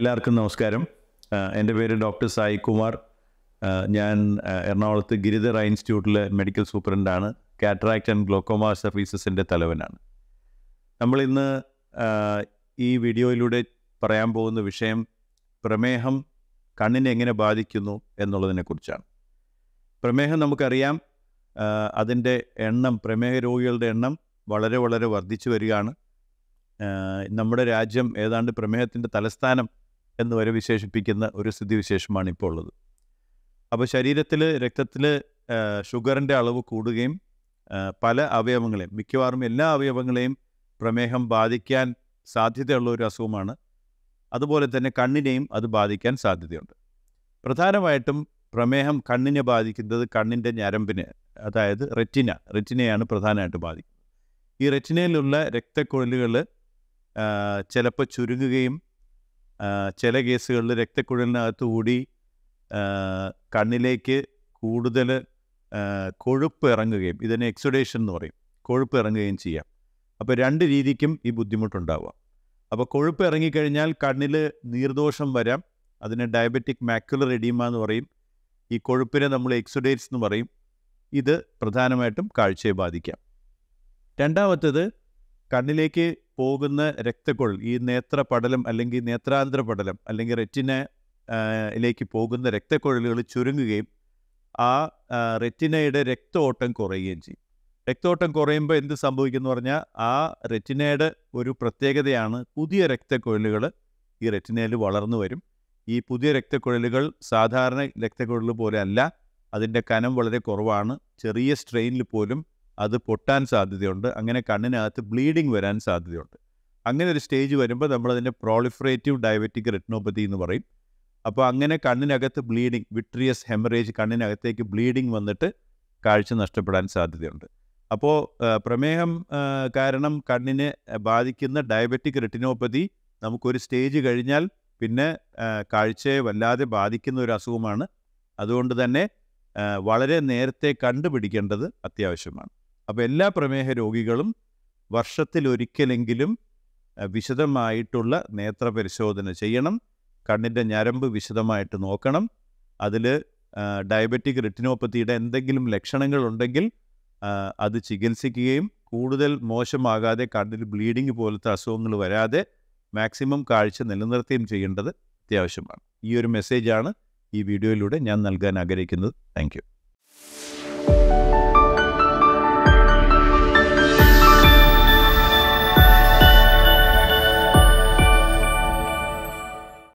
എല്ലാവർക്കും നമസ്കാരം ആ, എൻ്റെ പേര് ഡോക്ടർ സായി കുമാർ ആ, ഞാൻ ആ, എറണാകുളത്ത് ഗിരിധർ ഐ ഇൻസ്റ്റിറ്റ്യൂട്ടിലെ മെഡിക്കൽ സൂപ്രണ്ടാണ് കാറ്ററാക്ട് ആൻഡ് ഗ്ലോക്കോമ സർവീസസിൻ്റെ തലവനാണ് നമ്മളിന്ന് ആ, ഈ വീഡിയോയിലൂടെ പറയാൻ പോകുന്ന വിഷയം പ്രമേഹം കണ്ണിനെ എങ്ങനെ ബാധിക്കുന്നു എന്നുള്ളതിനെക്കുറിച്ചാണ് പ്രമേഹം നമുക്കറിയാം ആ, അതിൻ്റെ എണ്ണം പ്രമേഹ രോഗികളുടെ എണ്ണം വളരെ വളരെ വർദ്ധിച്ചു വരികയാണ് ആ, നമ്മുടെ രാജ്യം ഏതാണ്ട് പ്രമേഹത്തിൻ്റെ തലസ്ഥാനം എന്ന് വരെ വിശേഷിപ്പിക്കുന്ന ഒരു സ്ഥിതിവിശേഷമാണ് ഇപ്പോൾ ഉള്ളത് അപ്പോൾ ശരീരത്തിൽ രക്തത്തിൽ ഷുഗറിൻ്റെ അളവ് കൂടുകയും ആ, പല അവയവങ്ങളെയും മിക്കവാറും എല്ലാ അവയവങ്ങളെയും പ്രമേഹം ബാധിക്കാൻ സാധ്യതയുള്ള ഒരു അസുഖമാണ് അതുപോലെ തന്നെ കണ്ണിനെയും അത് ബാധിക്കാൻ സാധ്യതയുണ്ട് പ്രധാനമായിട്ടും പ്രമേഹം കണ്ണിനെ ബാധിക്കുന്നത് കണ്ണിൻ്റെ ഞരമ്പിന് അതായത് റെറ്റിന റെറ്റിനയാണ് പ്രധാനമായിട്ട് ബാധിക്കുന്നത് ഈ റെറ്റിനയിലുള്ള രക്തക്കുഴലുകൾ ചിലപ്പോൾ ചുരുങ്ങുകയും ആ, ചില കേസുകളിൽ രക്തക്കുഴലിനകത്ത് കൂടി ആ, കണ്ണിലേക്ക് കൂടുതൽ ആ, കൊഴുപ്പ് ഇറങ്ങുകയും ഇതിനെ എക്സുഡേഷൻ എന്ന് പറയും കൊഴുപ്പ് ഇറങ്ങുകയും ചെയ്യാം അപ്പോൾ രണ്ട് രീതിക്കും ഈ ബുദ്ധിമുട്ടുണ്ടാവുക അപ്പോൾ കൊഴുപ്പ് ഇറങ്ങിക്കഴിഞ്ഞാൽ കണ്ണിൽ നീർദോഷം വരാം അതിന് ഡയബറ്റിക് മാക്കുലർ എഡീമ എന്ന് പറയും ഈ കൊഴുപ്പിനെ നമ്മൾ എക്സുഡേറ്റ്സ് എന്ന് പറയും ഇത് പ്രധാനമായിട്ടും കാഴ്ചയെ ബാധിക്കാം രണ്ടാമത്തേത് കണ്ണിലേക്ക് പോകുന്ന രക്തക്കുഴൽ ഈ നേത്രപടലം അല്ലെങ്കിൽ നേത്രാന്തര പടലം അല്ലെങ്കിൽ റെറ്റിന ആ, യിലേക്ക് പോകുന്ന രക്തക്കുഴലുകൾ ചുരുങ്ങുകയും ആ ആ, റെറ്റിനയുടെ രക്തഓട്ടം കുറയുകയും ചെയ്യും രക്തോട്ടം കുറയുമ്പോൾ എന്ത് സംഭവിക്കുന്നു പറഞ്ഞാൽ ആ റെറ്റിനയുടെ ഒരു പ്രത്യേകതയാണ് പുതിയ രക്തക്കുഴലുകൾ ഈ റെറ്റിനയിൽ വളർന്നു വരും ഈ പുതിയ രക്തക്കുഴലുകൾ സാധാരണ രക്തക്കുഴൽ പോലെ അല്ല അതിൻ്റെ കനം വളരെ കുറവാണ് ചെറിയ സ്ട്രെയിനിൽ പോലും അത് പൊട്ടാൻ സാധ്യതയുണ്ട് അങ്ങനെ കണ്ണിനകത്ത് ബ്ലീഡിങ് വരാൻ സാധ്യതയുണ്ട് അങ്ങനെ ഒരു സ്റ്റേജ് വരുമ്പോൾ നമ്മളതിൻ്റെ പ്രോളിഫറേറ്റീവ് ഡയബറ്റിക് റെറ്റിനോപ്പതി എന്ന് പറയും അപ്പോൾ അങ്ങനെ കണ്ണിനകത്ത് ബ്ലീഡിങ് വിട്രിയസ് ഹെമറേജ് കണ്ണിനകത്തേക്ക് ബ്ലീഡിങ് വന്നിട്ട് കാഴ്ച നഷ്ടപ്പെടാൻ സാധ്യതയുണ്ട് അപ്പോൾ ആ, പ്രമേഹം ആ, കാരണം കണ്ണിനെ ബാധിക്കുന്ന ഡയബറ്റിക് റെറ്റിനോപ്പതി നമുക്കൊരു സ്റ്റേജ് കഴിഞ്ഞാൽ പിന്നെ ആ, കാഴ്ചയെ വല്ലാതെ ബാധിക്കുന്ന ഒരു അസുഖമാണ് അതുകൊണ്ട് തന്നെ ആ, വളരെ നേരത്തെ കണ്ടുപിടിക്കേണ്ടത് അത്യാവശ്യമാണ് അപ്പോൾ എല്ലാ പ്രമേഹ രോഗികളും വർഷത്തിലൊരിക്കലെങ്കിലും ആ, വിശദമായിട്ടുള്ള നേത്ര പരിശോധന ചെയ്യണം കണ്ണിൻ്റെ ഞരമ്പ് വിശദമായിട്ട് നോക്കണം അതിൽ ഡയബറ്റിക് റെറ്റിനോപ്പത്തിയുടെ എന്തെങ്കിലും ലക്ഷണങ്ങളുണ്ടെങ്കിൽ ആ, അത് ചികിത്സിക്കുകയും കൂടുതൽ മോശമാകാതെ കണ്ണിൽ ബ്ലീഡിങ് പോലത്തെ അസുഖങ്ങൾ വരാതെ മാക്സിമം കാഴ്ച നിലനിർത്തുകയും ചെയ്യേണ്ടത് അത്യാവശ്യമാണ് ഈ ഒരു മെസ്സേജാണ് ഈ വീഡിയോയിലൂടെ ഞാൻ നൽകാൻ ആഗ്രഹിക്കുന്നത് താങ്ക്